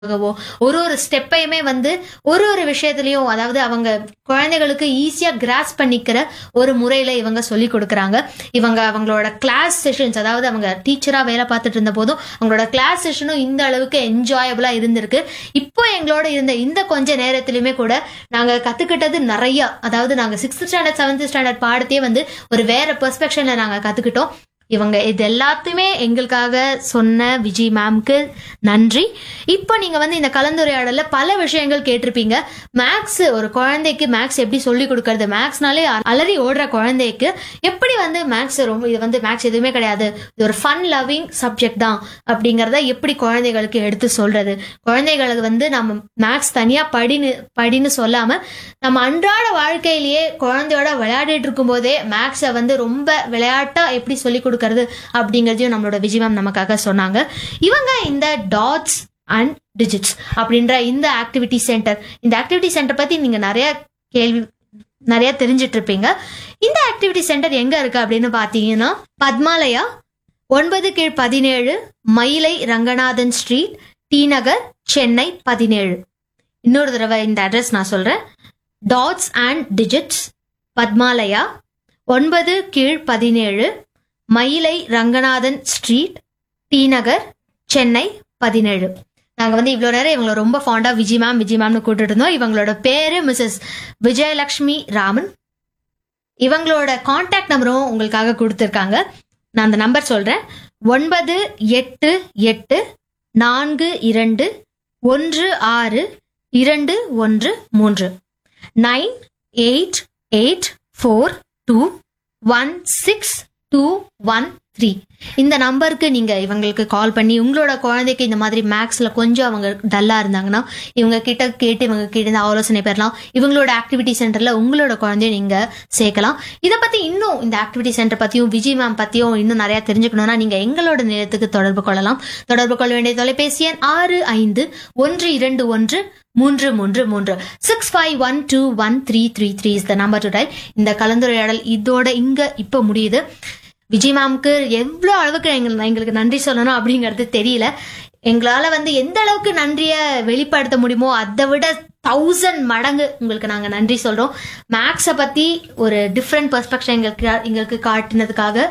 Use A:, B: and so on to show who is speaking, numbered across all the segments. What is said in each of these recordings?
A: ஆகவோ ஒரு ஒரு ஸ்டெப்பையுமே வந்து ஒரு ஒரு விஷயத்துலயும் அதாவது அவங்க குழந்தைகளுக்கு ஈஸியா கிராஸ் பண்ணிக்கிற ஒரு முறையில இவங்க சொல்லி கொடுக்கறாங்க இவங்க அவங்களோட கிளாஸ் செஷன்ஸ் அதாவது அவங்க டீச்சரா வேலை பார்த்துட்டு இருந்த போதும் அவங்களோட கிளாஸ் செஷனும் இந்த அளவுக்கு என்ஜாயபிளா இருந்திருக்கு இப்போ எங்களோட இருந்த இந்த கொஞ்ச நேரத்திலுமே கூட நாங்க கத்துக்கிட்டது நிறைய அதாவது நாங்க சிக்ஸ்த் ஸ்டாண்டர்ட் செவன்த் ஸ்டாண்டர்ட் பாடத்தையே வந்து ஒரு வேற பெர்ஸ்பெக்ஷன்ல நாங்க கத்துக்கிட்டோம் இவங்க இது எல்லாத்தையுமே எங்களுக்காக சொன்ன விஜய் மேம்க்கு நன்றி இப்போ நீங்க வந்து இந்த கலந்துரையாடல பல விஷயங்கள் கேட்டிருப்பீங்க மேக்ஸ் ஒரு குழந்தைக்கு மேக்ஸ் எப்படி சொல்லி கொடுக்கறது மேக்ஸ்னாலே அலறி ஓடுற குழந்தைக்கு எப்படி வந்து மேக்ஸ் ரொம்ப இது வந்து மேக்ஸ் எதுவுமே கிடையாது இது ஒரு ஃபன் லவ்விங் சப்ஜெக்ட் தான் அப்படிங்கறத எப்படி குழந்தைகளுக்கு எடுத்து சொல்றது குழந்தைகளுக்கு வந்து நம்ம மேக்ஸ் தனியா படின்னு படின்னு சொல்லாம நம்ம அன்றாட வாழ்க்கையிலேயே குழந்தையோட விளையாடிட்டு இருக்கும்போதே மேக்ஸை வந்து ரொம்ப விளையாட்டா எப்படி சொல்லி கொடுக்கறது அப்படிங்கறதையும் நம்மளோட விஜய் மேம் நமக்காக சொன்னாங்க இவங்க இந்த டாட்ஸ் அண்ட் டிஜிட்ஸ் அப்படின்ற இந்த ஆக்டிவிட்டி சென்டர் இந்த ஆக்டிவிட்டி சென்டர் பத்தி நீங்க நிறைய கேள்வி நிறைய தெரிஞ்சிட்டு இருப்பீங்க இந்த ஆக்டிவிட்டி சென்டர் எங்க இருக்கு அப்படின்னு பாத்தீங்கன்னா பத்மாலயா ஒன்பது கீழ் பதினேழு மயிலை ரங்கநாதன் ஸ்ட்ரீட் டி நகர் சென்னை பதினேழு இன்னொரு தடவை இந்த அட்ரஸ் நான் சொல்றேன் டாட்ஸ் அண்ட் டிஜிட்ஸ் பத்மாலயா ஒன்பது கீழ் பதினேழு மயிலை ரங்கநாதன் ஸ்ட்ரீட் டி நகர் சென்னை பதினேழு நாங்கள் வந்து இவ்வளோ நேரம் இவங்களை ரொம்ப ஃபாண்டாக விஜய் மேம் விஜய் மேம்னு கூப்பிட்டு இருந்தோம் இவங்களோட பேரு மிஸ்ஸஸ் விஜயலக்ஷ்மி ராமன் இவங்களோட காண்டாக்ட் நம்பரும் உங்களுக்காக கொடுத்துருக்காங்க நான் அந்த நம்பர் சொல்கிறேன் ஒன்பது எட்டு எட்டு நான்கு இரண்டு ஒன்று ஆறு இரண்டு ஒன்று மூன்று nine eight eight four two one six two one three இந்த நம்பருக்கு நீங்க இவங்களுக்கு கால் பண்ணி உங்களோட குழந்தைக்கு இந்த மாதிரி மேக்ஸ்ல கொஞ்சம் அவங்க டல்லா இருந்தாங்கன்னா இவங்க கிட்ட கேட்டு இவங்க கிட்ட இருந்து ஆலோசனை பெறலாம் இவங்களோட ஆக்டிவிட்டி சென்டர்ல உங்களோட குழந்தைய நீங்க சேர்க்கலாம் இதை பத்தி இன்னும் இந்த ஆக்டிவிட்டி சென்டர் பத்தியும் விஜய் மேம் பத்தியும் இன்னும் நிறைய தெரிஞ்சுக்கணும்னா நீங்க எங்களோட நிலையத்துக்கு தொடர்பு கொள்ளலாம் தொடர்பு கொள்ள வேண்டிய தொலைபேசி எண் ஆறு ஐந்து ஒன்று இரண்டு ஒன்று மூன்று மூன்று மூன்று six five one two one three three three is the number to dial இந்த கலந்துரையாடல் இதோட இங்க இப்போ முடியுது விஜய் மேம்க்கு எவ்வளோ அளவுக்கு எங்க- எங்களுக்கு நன்றி சொல்லணும் அப்படிங்கிறது தெரியல எங்களால வந்து எந்த அளவுக்கு நன்றிய வெளிப்படுத்த முடியுமோ அதை விட தௌசண்ட் மடங்கு உங்களுக்கு நாங்க நன்றி சொல்றோம் மேக்ஸை பத்தி ஒரு டிஃப்ரெண்ட் பெர்ஸ்பெக்டிவ் எங்களுக்கு எங்களுக்கு காட்டினதுக்காக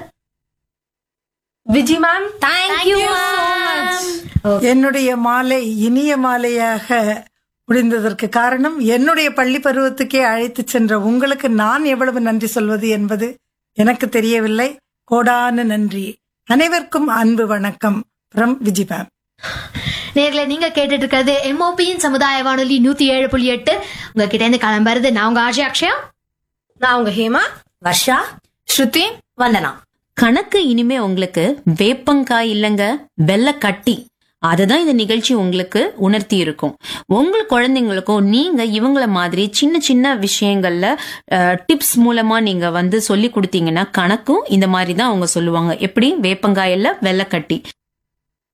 B: விஜய் மேம்
C: தேங்க்யூ
D: என்னுடைய மாலை இனிய மாலையாக முடிந்ததற்கு காரணம் என்னுடைய பள்ளி பருவத்துக்கே அழைத்து சென்ற உங்களுக்கு நான் எவ்வளவு நன்றி சொல்வது என்பது எனக்கு தெரியவில்லை கோடான நன்றி அனைவருக்கும் அன்பு வணக்கம் ஃப்ரம் விஜி மேம்
A: நேர்ல நீங்க கேட்டுட்டு இருக்கிறது எம்ஓபியின் சமுதாய வானொலி நூத்தி ஏழு புள்ளி எட்டு உங்ககிட்ட இருந்து கிளம்புறது நான் உங்க ஆஜி அக்ஷயா
B: நான் உங்க ஹேமா
C: வர்ஷா
B: ஸ்ருதி
C: வந்தனா கணக்கு இனிமே உங்களுக்கு வேப்பங்காய் இல்லங்க வெள்ளை கட்டி அதுதான் இந்த நிகழ்ச்சி உங்களுக்கு உணர்த்தி இருக்கும் உங்கள் குழந்தைங்களுக்கும் நீங்க இவங்கள மாதிரி சின்ன சின்ன விஷயங்கள்ல டிப்ஸ் மூலமா நீங்க வந்து சொல்லி கொடுத்தீங்கன்னா கணக்கும் இந்த மாதிரி தான் அவங்க சொல்லுவாங்க எப்படி வேப்பங்காயில வெள்ளை கட்டி